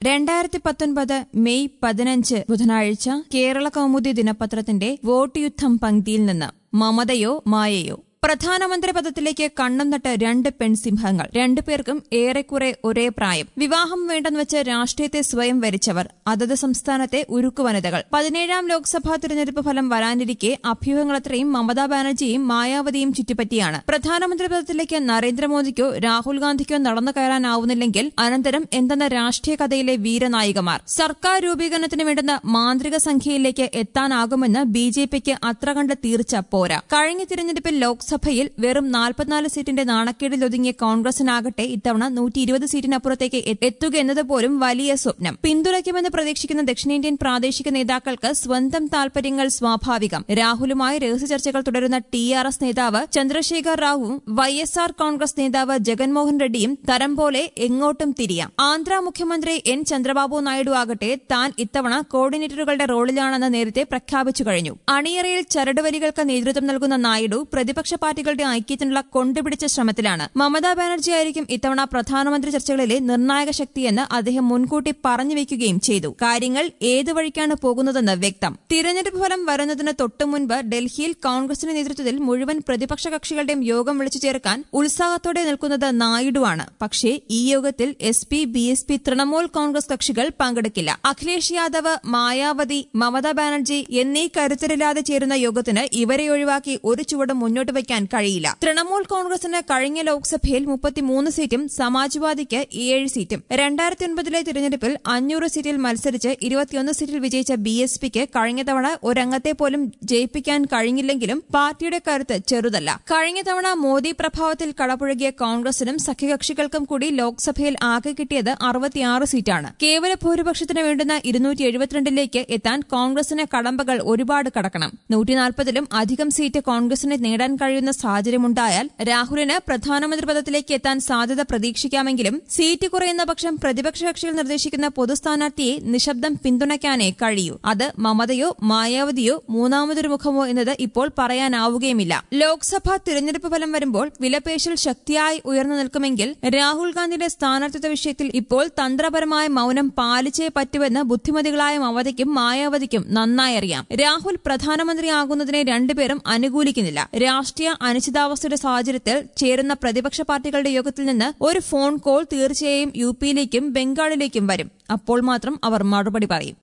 രണ്ടായിരത്തി പത്തൊൻപത് മെയ് പതിനഞ്ച് ബുധനാഴ്ച കേരള കൗമുദി ദിനപത്രത്തിന്റെ വോട്ട് യുദ്ധം പങ്ക്തിയിൽ നിന്ന് മമതയോ മായയോ പ്രധാനമന്ത്രി പദത്തിലേക്ക് കണ്ണും നട്ട് രണ്ട് പെൺസിംഹങ്ങൾ രണ്ടുപേർക്കും ഏറെക്കുറെ ഒരേ പ്രായം വിവാഹം വേണ്ടെന്ന് വെച്ച് രാഷ്ട്രീയത്തെ സ്വയം വരിച്ചവർ അതത് സംസ്ഥാനത്തെ ഉരുക്കു വനിതകൾ പതിനേഴാം ലോക്സഭാ തിരഞ്ഞെടുപ്പ് ഫലം വരാനിരിക്കെ അഭ്യൂഹങ്ങളത്രയും മമതാ ബാനർജിയും മായാവതിയും ചുറ്റിപ്പറ്റിയാണ് പ്രധാനമന്ത്രി പദത്തിലേക്ക് നരേന്ദ്രമോദിക്കോ രാഹുൽ ഗാന്ധിക്കോ നടന്നു കയറാനാവുന്നില്ലെങ്കിൽ അനന്തരം എന്തെന്ന രാഷ്ട്രീയ കഥയിലെ വീരനായികമാർ സർക്കാർ രൂപീകരണത്തിന് വേണ്ടുന്ന മാന്ത്രിക സംഖ്യയിലേക്ക് എത്താനാകുമെന്ന് ബി ജെ പിക്ക് അത്ര കണ്ട് തീർച്ച പോരാ കഴിഞ്ഞ തിരഞ്ഞെടുപ്പിൽ ലോക്സഭയിൽ വെറും നാൽപ്പത്തിനാല് സീറ്റിന്റെ നാണക്കേടിൽ ഒതുങ്ങിയ കോൺഗ്രസിനാകട്ടെ ഇത്തവണ നൂറ്റി ഇരുപത് സീറ്റിനപ്പുറത്തേക്ക് എ- എത്തുക എന്നത് പോലും വലിയ സ്വപ്നം പിന്തുണയ്ക്കുമെന്ന് പ്രതീക്ഷിക്കുന്ന ദക്ഷിണേന്ത്യൻ പ്രാദേശിക നേതാക്കൾക്ക് സ്വന്തം താൽപര്യങ്ങൾ സ്വാഭാവികം രാഹുലുമായി രഹസ്യ ചർച്ചകൾ തുടരുന്ന ടി ആർ എസ് നേതാവ് ചന്ദ്രശേഖർ റാവുവും വൈ എസ് ആർ കോൺഗ്രസ് നേതാവ് ജഗൻമോഹൻ റെഡ്ഡിയും തരം പോലെ എങ്ങോട്ടും തിരിയാം ആന്ധ്ര മുഖ്യമന്ത്രി എൻ ചന്ദ്രബാബു നായിഡു ആകട്ടെ താൻ ഇത്തവണ കോർഡിനേറ്ററുകളുടെ റോളിലാണെന്ന് നേരത്തെ പ്രഖ്യാപിച്ചു കഴിഞ്ഞു അണിയറയിൽ ചരടുവലികൾക്ക് നേതൃത്വം നൽകുന്ന നായിഡു പ്രതിപക്ഷ പാർട്ടികളുടെ ഐക്യത്തിനുള്ള കൊണ്ടുപിടിച്ച ശ്രമത്തിലാണ് മമതാ ബാനർജി ആയിരിക്കും ഇത്തവണ പ്രധാനമന്ത്രി ചർച്ചകളിലെ നിർണായക ശക്തിയെന്ന് അദ്ദേഹം മുൻകൂട്ടി പറഞ്ഞു വെക്കുകയും ചെയ്തു കാര്യങ്ങൾ ഏത് വഴിക്കാണ് പോകുന്നതെന്ന് വ്യക്തം തിരഞ്ഞെടുപ്പ് ഫലം വരുന്നതിന് തൊട്ടു മുൻപ് ഡൽഹിയിൽ കോൺഗ്രസിന്റെ നേതൃത്വത്തിൽ മുഴുവൻ പ്രതിപക്ഷ കക്ഷികളുടെയും യോഗം വിളിച്ചു ചേർക്കാൻ ഉത്സാഹത്തോടെ നിൽക്കുന്നത് നായിഡുവാണ് പക്ഷേ ഈ യോഗത്തിൽ S P B S P Trinamool Congress കക്ഷികൾ പങ്കെടുക്കില്ല അഖിലേഷ് യാദവ് മായാവതി മമതാ ബാനർജി എന്നീ കരുത്തരില്ലാതെ ചേരുന്ന യോഗത്തിന് ഇവരെ ഒഴിവാക്കി ഒരു ചുവട് മുന്നോട്ട് വയ്ക്കാൻ കഴിയില്ല തൃണമൂൽ കോൺഗ്രസിന് കഴിഞ്ഞ ലോക്സഭയിൽ മുപ്പത്തിമൂന്ന് സീറ്റും സമാജ്വാദിക്ക് ഏഴ് സീറ്റും രണ്ടായിരത്തി ഒൻപതിലെ തിരഞ്ഞെടുപ്പിൽ അഞ്ഞൂറ് സീറ്റിൽ മത്സരിച്ച് ഇരുപത്തിയൊന്ന് സീറ്റിൽ വിജയിച്ച ബി എസ് പിക്ക് കഴിഞ്ഞ തവണ ഒരംഗത്തെ പോലും ജയിപ്പിക്കാൻ കഴിഞ്ഞില്ലെങ്കിലും പാർട്ടിയുടെ കരുത്ത് ചെറുതല്ല കഴിഞ്ഞ തവണ മോദി പ്രഭാവത്തിൽ കടപുഴകിയ കോൺഗ്രസിനും സഖ്യകക്ഷികൾക്കും കൂടി ലോക്സഭയിൽ ആകെ കിട്ടിയത് അറുപത്തിയാറ് സീറ്റാണ് കേവല ഭൂരിപക്ഷത്തിന് വേണ്ടുന്ന ഇരുന്നൂറ്റി എഴുപത്തിരണ്ടിലേക്ക് എത്താൻ കോൺഗ്രസിന് കടമ്പകൾ ഒരുപാട് കടക്കണം നൂറ്റിനാൽപ്പതിലും അധികം സീറ്റ് കോൺഗ്രസിന് നേടാൻ കഴിയുന്ന സാഹചര്യമുണ്ടായാൽ രാഹുലിന് പ്രധാനമന്ത്രി പദത്തിലേക്ക് എത്താൻ സാധ്യത പ്രതീക്ഷിക്കാമെങ്കിലും സീറ്റ് കുറയുന്ന പക്ഷം പ്രതിപക്ഷ കക്ഷികൾ നിർദ്ദേശിക്കുന്ന പൊതുസ്ഥാനാർത്ഥിയെ നിശബ്ദം പിന്തുണയ്ക്കാനേ കഴിയൂ അത് മമതയോ മായാവതിയോ മൂന്നാമതൊരു മുഖമോ എന്നത് ഇപ്പോൾ പറയാനാവുകയുമില്ല ലോക്സഭാ തിരഞ്ഞെടുപ്പ് ഫലം വരുമ്പോൾ വിലപേശൽ ശക്തിയായി ഉയർന്നു നിൽക്കുമെങ്കിൽ രാഹുൽ ഗാന്ധിയുടെ സ്ഥാനാർത്ഥിത്വ വിഷയത്തിൽ ഇപ്പോൾ തന്ത്രപരമായ മൌനം പാലിച്ചേ പറ്റുമെന്ന് ബുദ്ധിമതികളായ മമതയ്ക്കും മായാവതിക്കും നന്നായി അറിയാം രാഹുൽ പ്രധാനമന്ത്രിയാകുന്നതിനെ രണ്ടുപേരും അനുകൂലിക്കുന്നില്ല രാഷ്ട്രീയ അനിശ്ചിതാവസ്ഥയുടെ സാഹചര്യത്തിൽ ചേരുന്ന പ്രതിപക്ഷ പാർട്ടികളുടെ യോഗത്തിൽ നിന്ന് ഒരു ഫോൺ കോൾ തീർച്ചയായും യു പിയിലേക്കും ബംഗാളിലേക്കും വരും അപ്പോൾ മാത്രം അവർ മറുപടി പറയും